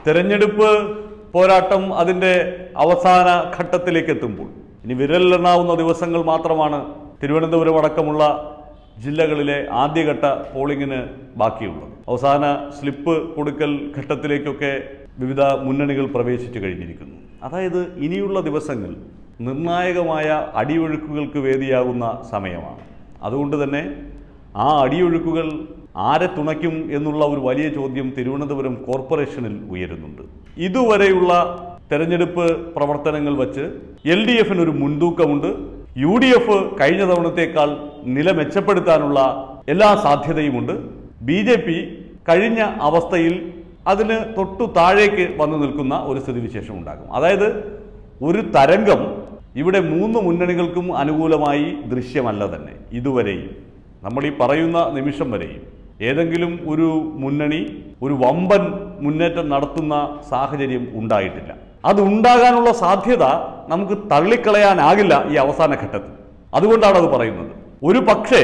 തെരഞ്ഞെടുപ്പ് പോരാട്ടം അതിൻ്റെ അവസാന ഘട്ടത്തിലേക്ക് എത്തുമ്പോൾ ഇനി വിരലിലെണ്ണാവുന്ന ദിവസങ്ങൾ മാത്രമാണ് തിരുവനന്തപുരം അടക്കമുള്ള ജില്ലകളിലെ ആദ്യഘട്ട പോളിംഗിന് ബാക്കിയുള്ളത് അവസാന സ്ലിപ്പ് കൊടുക്കൽ ഘട്ടത്തിലേക്കൊക്കെ വിവിധ മുന്നണികൾ പ്രവേശിച്ചു കഴിഞ്ഞിരിക്കുന്നു അതായത് ഇനിയുള്ള ദിവസങ്ങൾ നിർണായകമായ അടിയൊഴുക്കുകൾക്ക് വേദിയാകുന്ന സമയമാണ് അതുകൊണ്ട് തന്നെ ആ അടിയൊഴുക്കുകൾ ആരെ തുണയ്ക്കും എന്നുള്ള ഒരു വലിയ ചോദ്യം തിരുവനന്തപുരം കോർപ്പറേഷനിൽ ഉയരുന്നുണ്ട് ഇതുവരെയുള്ള തെരഞ്ഞെടുപ്പ് പ്രവർത്തനങ്ങൾ വച്ച് എൽ ഡി എഫിന് ഒരു മുൻതൂക്കമുണ്ട് യു ഡി എഫ് കഴിഞ്ഞ തവണത്തേക്കാൾ നില മെച്ചപ്പെടുത്താനുള്ള എല്ലാ സാധ്യതയുമുണ്ട് ബി ജെ പി കഴിഞ്ഞ അവസ്ഥയിൽ അതിന് തൊട്ടു താഴേക്ക് വന്നു നിൽക്കുന്ന ഒരു സ്ഥിതിവിശേഷം ഉണ്ടാകും അതായത് ഒരു തരംഗം ഇവിടെ മൂന്ന് മുന്നണികൾക്കും അനുകൂലമായി ദൃശ്യമല്ല തന്നെ ഇതുവരെയും നമ്മൾ ഈ പറയുന്ന നിമിഷം വരെയും ഏതെങ്കിലും ഒരു മുന്നണി ഒരു വമ്പൻ മുന്നേറ്റം നടത്തുന്ന സാഹചര്യം ഉണ്ടായിട്ടില്ല അത് ഉണ്ടാകാനുള്ള സാധ്യത നമുക്ക് തള്ളിക്കളയാനാകില്ല ഈ അവസാന ഘട്ടത്തിൽ അതുകൊണ്ടാണ് അത് പറയുന്നത് ഒരു പക്ഷേ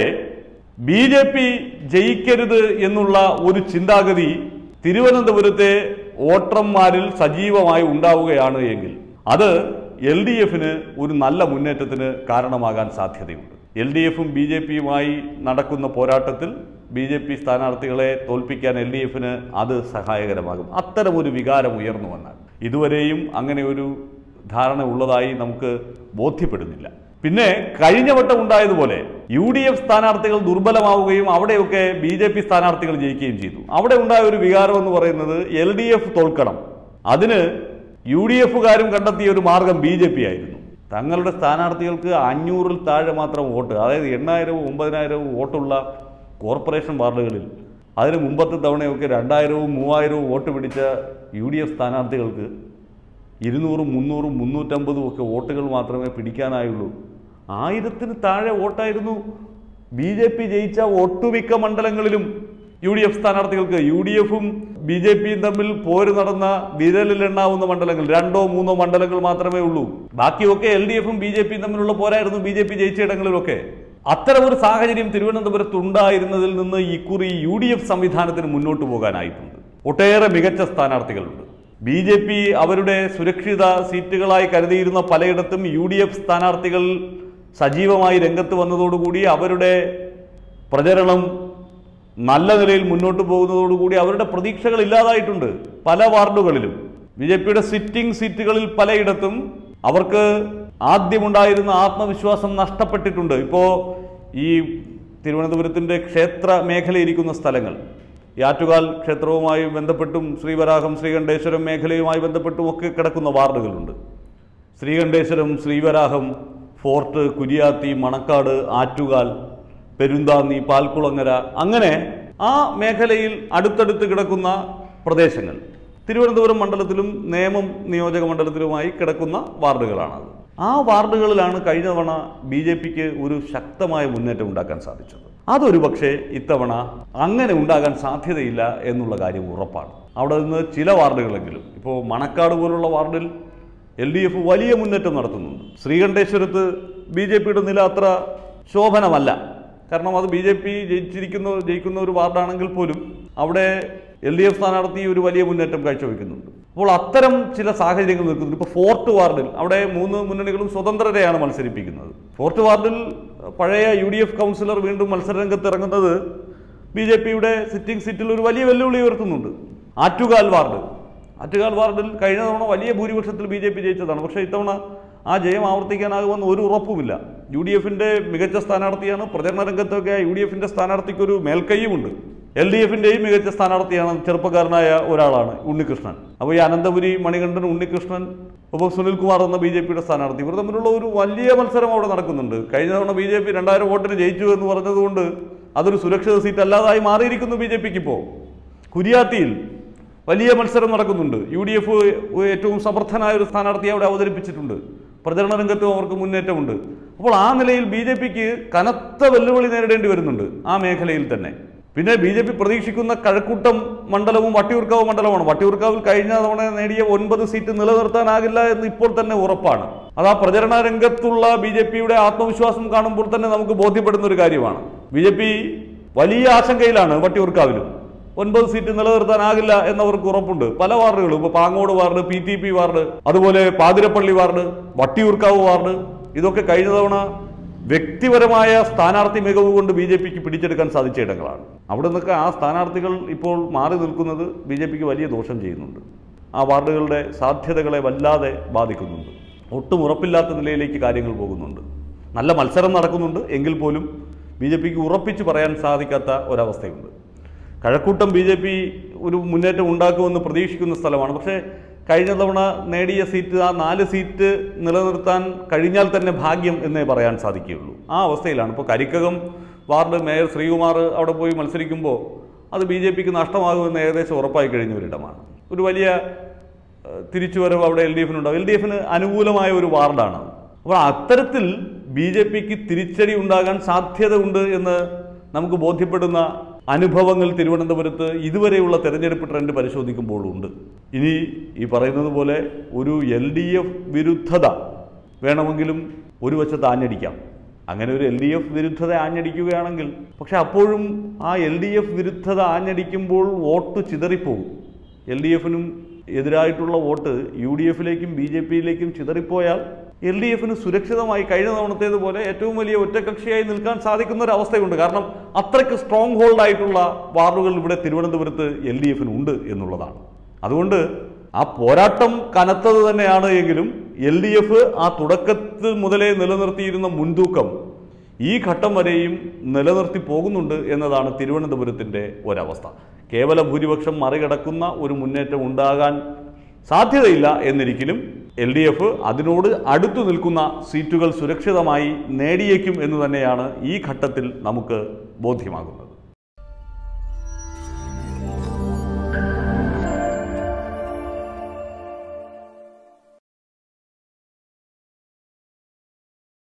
ബി ജെ പി ജയിക്കരുത് എന്നുള്ള ഒരു ചിന്താഗതി തിരുവനന്തപുരത്തെ വോട്ടർമാരിൽ സജീവമായി ഉണ്ടാവുകയാണ് എങ്കിൽ അത് എൽ ഡി എഫിന് ഒരു നല്ല മുന്നേറ്റത്തിന് കാരണമാകാൻ സാധ്യതയുണ്ട് എൽ ഡി എഫും ബി ജെ പിയുമായി നടക്കുന്ന പോരാട്ടത്തിൽ ബി ജെ പി സ്ഥാനാർത്ഥികളെ തോൽപ്പിക്കാൻ എൽ ഡി എഫിന് അത് സഹായകരമാകും അത്തരമൊരു വികാരം ഉയർന്നു വന്നാൽ ഇതുവരെയും അങ്ങനെ ഒരു ധാരണ ഉള്ളതായി നമുക്ക് ബോധ്യപ്പെടുന്നില്ല പിന്നെ കഴിഞ്ഞ വട്ടം ഉണ്ടായതുപോലെ യു ഡി എഫ് സ്ഥാനാർത്ഥികൾ ദുർബലമാവുകയും അവിടെയൊക്കെ ബി ജെ പി സ്ഥാനാർത്ഥികൾ ജയിക്കുകയും ചെയ്തു അവിടെ ഉണ്ടായ ഒരു വികാരം എന്ന് പറയുന്നത് എൽ ഡി എഫ് തോൽക്കണം അതിന് യു ഡി എഫുകാരും കണ്ടെത്തിയ ഒരു മാർഗം ബി ജെ പി ആയിരുന്നു തങ്ങളുടെ സ്ഥാനാർത്ഥികൾക്ക് അഞ്ഞൂറിൽ താഴെ മാത്രം വോട്ട് അതായത് എണ്ണായിരവും ഒമ്പതിനായിരവും വോട്ടുള്ള കോർപ്പറേഷൻ വാർഡുകളിൽ അതിന് മുമ്പത്തെ തവണയൊക്കെ രണ്ടായിരവും മൂവായിരവും വോട്ട് പിടിച്ച യു ഡി എഫ് സ്ഥാനാർത്ഥികൾക്ക് ഇരുന്നൂറും മുന്നൂറും മുന്നൂറ്റമ്പതും ഒക്കെ വോട്ടുകൾ മാത്രമേ പിടിക്കാനായുള്ളൂ ആയിരത്തിന് താഴെ വോട്ടായിരുന്നു ബി ജെ പി ജയിച്ച ഒട്ടുമിക്ക മണ്ഡലങ്ങളിലും യു ഡി എഫ് സ്ഥാനാർത്ഥികൾക്ക് യു ഡി എഫും ബി ജെ പിയും തമ്മിൽ പോര് നടന്ന വിരലിൽ എണ്ണാവുന്ന മണ്ഡലങ്ങൾ രണ്ടോ മൂന്നോ മണ്ഡലങ്ങൾ മാത്രമേ ഉള്ളൂ ബാക്കിയൊക്കെ എൽ ഡി എഫും ബി ജെ പിയും തമ്മിലുള്ള പോരായിരുന്നു ബി ജെ പി ജയിച്ച ഇടങ്ങളിലൊക്കെ അത്തരമൊരു സാഹചര്യം തിരുവനന്തപുരത്ത് ഉണ്ടായിരുന്നതിൽ നിന്ന് ഇക്കുറി യു ഡി എഫ് സംവിധാനത്തിന് മുന്നോട്ട് പോകാനായിട്ടുണ്ട് ഒട്ടേറെ മികച്ച സ്ഥാനാർത്ഥികളുണ്ട് ബി ജെ പി അവരുടെ സുരക്ഷിത സീറ്റുകളായി കരുതിയിരുന്ന പലയിടത്തും യു ഡി എഫ് സ്ഥാനാർത്ഥികൾ സജീവമായി രംഗത്ത് വന്നതോടുകൂടി അവരുടെ പ്രചരണം നല്ല നിലയിൽ മുന്നോട്ട് പോകുന്നതോടുകൂടി അവരുടെ പ്രതീക്ഷകൾ ഇല്ലാതായിട്ടുണ്ട് പല വാർഡുകളിലും ബി ജെ പിയുടെ സിറ്റിംഗ് സീറ്റുകളിൽ പലയിടത്തും അവർക്ക് ആദ്യമുണ്ടായിരുന്ന ആത്മവിശ്വാസം നഷ്ടപ്പെട്ടിട്ടുണ്ട് ഇപ്പോൾ ഈ തിരുവനന്തപുരത്തിൻ്റെ ക്ഷേത്ര മേഖലയിരിക്കുന്ന സ്ഥലങ്ങൾ ഈ ആറ്റുകാൽ ക്ഷേത്രവുമായി ബന്ധപ്പെട്ടും ശ്രീവരാഹം ശ്രീകണ്ഠേശ്വരം മേഖലയുമായി ബന്ധപ്പെട്ടും ഒക്കെ കിടക്കുന്ന വാർഡുകളുണ്ട് ശ്രീകണ്ഠേശ്വരം ശ്രീവരാഹം ഫോർട്ട് കുരിയാത്തി മണക്കാട് ആറ്റുകാൽ പെരുന്താന്നി പാൽക്കുളങ്ങര അങ്ങനെ ആ മേഖലയിൽ അടുത്തടുത്ത് കിടക്കുന്ന പ്രദേശങ്ങൾ തിരുവനന്തപുരം മണ്ഡലത്തിലും നേമം നിയോജക മണ്ഡലത്തിലുമായി കിടക്കുന്ന വാർഡുകളാണത് ആ വാർഡുകളിലാണ് കഴിഞ്ഞ തവണ ബി ജെ പിക്ക് ഒരു ശക്തമായ മുന്നേറ്റം ഉണ്ടാക്കാൻ സാധിച്ചത് അതൊരു പക്ഷേ ഇത്തവണ അങ്ങനെ ഉണ്ടാകാൻ സാധ്യതയില്ല എന്നുള്ള കാര്യം ഉറപ്പാണ് അവിടെ നിന്ന് ചില വാർഡുകളെങ്കിലും ഇപ്പോൾ മണക്കാട് പോലുള്ള വാർഡിൽ എൽ ഡി എഫ് വലിയ മുന്നേറ്റം നടത്തുന്നുണ്ട് ശ്രീകണ്ഠേശ്വരത്ത് ബി ജെ പിയുടെ നില അത്ര ശോഭനമല്ല കാരണം അത് ബി ജെ പി ജയിച്ചിരിക്കുന്ന ജയിക്കുന്ന ഒരു വാർഡാണെങ്കിൽ പോലും അവിടെ എൽ ഡി എഫ് സ്ഥാനാർത്ഥി ഒരു വലിയ മുന്നേറ്റം കാഴ്ചവെക്കുന്നുണ്ട് അപ്പോൾ അത്തരം ചില സാഹചര്യങ്ങൾ നിൽക്കുന്നുണ്ട് ഇപ്പോൾ ഫോർട്ട് വാർഡിൽ അവിടെ മൂന്ന് മുന്നണികളും സ്വതന്ത്രരെയാണ് മത്സരിപ്പിക്കുന്നത് ഫോർട്ട് വാർഡിൽ പഴയ യു ഡി എഫ് കൗൺസിലർ വീണ്ടും മത്സരരംഗത്ത് ഇറങ്ങുന്നത് ബി ജെ പിയുടെ സിറ്റിംഗ് സീറ്റിൽ ഒരു വലിയ വെല്ലുവിളി ഉയർത്തുന്നുണ്ട് ആറ്റുകാൽ വാർഡ് ആറ്റുകാൽ വാർഡിൽ കഴിഞ്ഞ തവണ വലിയ ഭൂരിപക്ഷത്തിൽ ബി ജെ പി ജയിച്ചതാണ് പക്ഷേ ഇത്തവണ ആ ജയം ആവർത്തിക്കാനാകുമെന്ന് ഒരു ഉറപ്പുമില്ല യു ഡി എഫിൻ്റെ മികച്ച സ്ഥാനാർത്ഥിയാണ് പ്രചരണ രംഗത്തൊക്കെ യു ഡി എഫിൻ്റെ സ്ഥാനാർത്ഥിക്കൊരു മേൽക്കൈയുമുണ്ട് എൽ ഡി എഫിൻ്റെയും മികച്ച സ്ഥാനാർത്ഥിയാണ് ചെറുപ്പക്കാരനായ ഒരാളാണ് ഉണ്ണികൃഷ്ണൻ അപ്പോൾ ഈ അനന്തപുരി മണികണ്ഠൻ ഉണ്ണികൃഷ്ണൻ ഒപ്പം സുനിൽകുമാർ എന്ന ബി ജെ പിയുടെ സ്ഥാനാർത്ഥി ഇവർ തമ്മിലുള്ള ഒരു വലിയ മത്സരം അവിടെ നടക്കുന്നുണ്ട് കഴിഞ്ഞ തവണ ബി ജെ പി രണ്ടായിരം വോട്ടിന് ജയിച്ചു എന്ന് പറഞ്ഞതുകൊണ്ട് അതൊരു സുരക്ഷിത സീറ്റ് അല്ലാതായി മാറിയിരിക്കുന്നു ബി ജെ പിക്ക് ഇപ്പോൾ കുരിയാത്തിയിൽ വലിയ മത്സരം നടക്കുന്നുണ്ട് യു ഡി എഫ് ഏറ്റവും സമർത്ഥനായ ഒരു സ്ഥാനാർത്ഥിയെ അവിടെ അവതരിപ്പിച്ചിട്ടുണ്ട് പ്രചരണ രംഗത്തും അവർക്ക് മുന്നേറ്റമുണ്ട് അപ്പോൾ ആ നിലയിൽ ബി ജെ പിക്ക് കനത്ത വെല്ലുവിളി നേരിടേണ്ടി വരുന്നുണ്ട് ആ മേഖലയിൽ തന്നെ പിന്നെ ബി ജെ പി പ്രതീക്ഷിക്കുന്ന കഴക്കൂട്ടം മണ്ഡലവും വട്ടിയൂർക്കാവ് മണ്ഡലമാണ് വട്ടിയൂർക്കാവിൽ കഴിഞ്ഞ തവണ നേടിയ ഒൻപത് സീറ്റ് നിലനിർത്താനാകില്ല എന്ന് ഇപ്പോൾ തന്നെ ഉറപ്പാണ് അത് ആ പ്രചരണ രംഗത്തുള്ള ബി ജെ പിയുടെ ആത്മവിശ്വാസം കാണുമ്പോൾ തന്നെ നമുക്ക് ബോധ്യപ്പെടുന്ന ഒരു കാര്യമാണ് ബി ജെ പി വലിയ ആശങ്കയിലാണ് വട്ടിയൂർക്കാവിലും ഒൻപത് സീറ്റ് നിലനിർത്താനാകില്ല എന്നവർക്ക് ഉറപ്പുണ്ട് പല വാർഡുകളും ഇപ്പോൾ Pangode ward P T P ward അതുപോലെ പാതിരപ്പള്ളി വാർഡ് വട്ടിയൂർക്കാവ് വാർഡ് ഇതൊക്കെ കഴിഞ്ഞ തവണ വ്യക്തിപരമായ സ്ഥാനാർത്ഥി മികവ് കൊണ്ട് ബി ജെ പിക്ക് പിടിച്ചെടുക്കാൻ സാധിച്ച ഇടങ്ങളാണ് അവിടെ നിന്നൊക്കെ ആ സ്ഥാനാർത്ഥികൾ ഇപ്പോൾ മാറി നിൽക്കുന്നത് ബി ജെ പിക്ക് വലിയ ദോഷം ചെയ്യുന്നുണ്ട് ആ വാർഡുകളുടെ സാധ്യതകളെ വല്ലാതെ ബാധിക്കുന്നുണ്ട് ഒട്ടും ഉറപ്പില്ലാത്ത നിലയിലേക്ക് കാര്യങ്ങൾ പോകുന്നുണ്ട് നല്ല മത്സരം നടക്കുന്നുണ്ട് എങ്കിൽ പോലും ബി ജെ പിക്ക് ഉറപ്പിച്ച് പറയാൻ സാധിക്കാത്ത ഒരവസ്ഥയുണ്ട് കഴക്കൂട്ടം ബി ജെ പി ഒരു മുന്നേറ്റം ഉണ്ടാക്കുമെന്ന് പ്രതീക്ഷിക്കുന്ന സ്ഥലമാണ് പക്ഷേ കഴിഞ്ഞ തവണ നേടിയ സീറ്റ് ആ നാല് സീറ്റ് നിലനിർത്താൻ കഴിഞ്ഞാൽ തന്നെ ഭാഗ്യം എന്നേ പറയാൻ സാധിക്കുകയുള്ളൂ ആ അവസ്ഥയിലാണ് ഇപ്പോൾ കരിക്കകം വാർഡ് മേയർ ശ്രീകുമാർ അവിടെ പോയി മത്സരിക്കുമ്പോൾ അത് ബി ജെ പിക്ക് നഷ്ടമാകുമെന്ന് ഏകദേശം ഉറപ്പായി കഴിഞ്ഞ ഒരിടമാണ് ഒരു വലിയ ഏഹ്, തിരിച്ചുവരവ് അവിടെ എൽ ഡി എഫിനുണ്ടാവും എൽ ഡി എഫിന് അനുകൂലമായ ഒരു വാർഡാണ് അപ്പോൾ അത്തരത്തിൽ ബി ജെ പിക്ക് തിരിച്ചടി ഉണ്ടാകാൻ സാധ്യത ഉണ്ട് എന്ന് നമുക്ക് ബോധ്യപ്പെടുന്ന അനുഭവങ്ങൾ തിരുവനന്തപുരത്ത് ഇതുവരെയുള്ള തെരഞ്ഞെടുപ്പ് ട്രെൻഡ് പരിശോധിക്കുമ്പോൾ ഉണ്ട് ഇനി ഈ പറയുന്നത് പോലെ ഒരു എൽ ഡി എഫ് വിരുദ്ധത വേണമെങ്കിലും ഒരു വശത്ത് ആഞ്ഞടിക്കാം അങ്ങനെ ഒരു എൽ ഡി എഫ് വിരുദ്ധത ആഞ്ഞടിക്കുകയാണെങ്കിൽ പക്ഷെ അപ്പോഴും ആ എൽ ഡി എഫ് വിരുദ്ധത ആഞ്ഞടിക്കുമ്പോൾ വോട്ട് ചിതറിപ്പോകും എൽ ഡി എഫിനും എതിരായിട്ടുള്ള വോട്ട് യു ഡി എഫിലേക്കും ബി ജെ പിയിലേക്കും ചിതറിപ്പോയാൽ എൽ ഡി എഫിന് സുരക്ഷിതമായി കഴിഞ്ഞ തവണത്തേതുപോലെ ഏറ്റവും വലിയ ഒറ്റകക്ഷിയായി നിൽക്കാൻ സാധിക്കുന്ന ഒരു അവസ്ഥയുണ്ട് കാരണം അത്രയ്ക്ക് സ്ട്രോങ് ഹോൾഡ് ആയിട്ടുള്ള വാർഡുകൾ ഇവിടെ തിരുവനന്തപുരത്ത് എൽ ഡി എഫിന് ഉണ്ട് എന്നുള്ളതാണ് അതുകൊണ്ട് ആ പോരാട്ടം കനത്തത് തന്നെയാണ് എങ്കിലും എൽ ഡി എഫ് ആ തുടക്കത്തിൽ മുതലേ നിലനിർത്തിയിരുന്ന മുൻതൂക്കം ഈ ഘട്ടം വരെയും നിലനിർത്തി പോകുന്നുണ്ട് എന്നതാണ് തിരുവനന്തപുരത്തിൻ്റെ ഒരവസ്ഥ കേവല ഭൂരിപക്ഷം മറികടക്കുന്ന ഒരു മുന്നേറ്റം ഉണ്ടാകാൻ സാധ്യതയില്ല എന്നിരിക്കലും എൽ ഡി എഫ് അതിനോട് അടുത്തു നിൽക്കുന്ന സീറ്റുകൾ സുരക്ഷിതമായി നേടിയേക്കും എന്ന് തന്നെയാണ് ഈ ഘട്ടത്തിൽ നമുക്ക് ബോധ്യമാകുന്നത്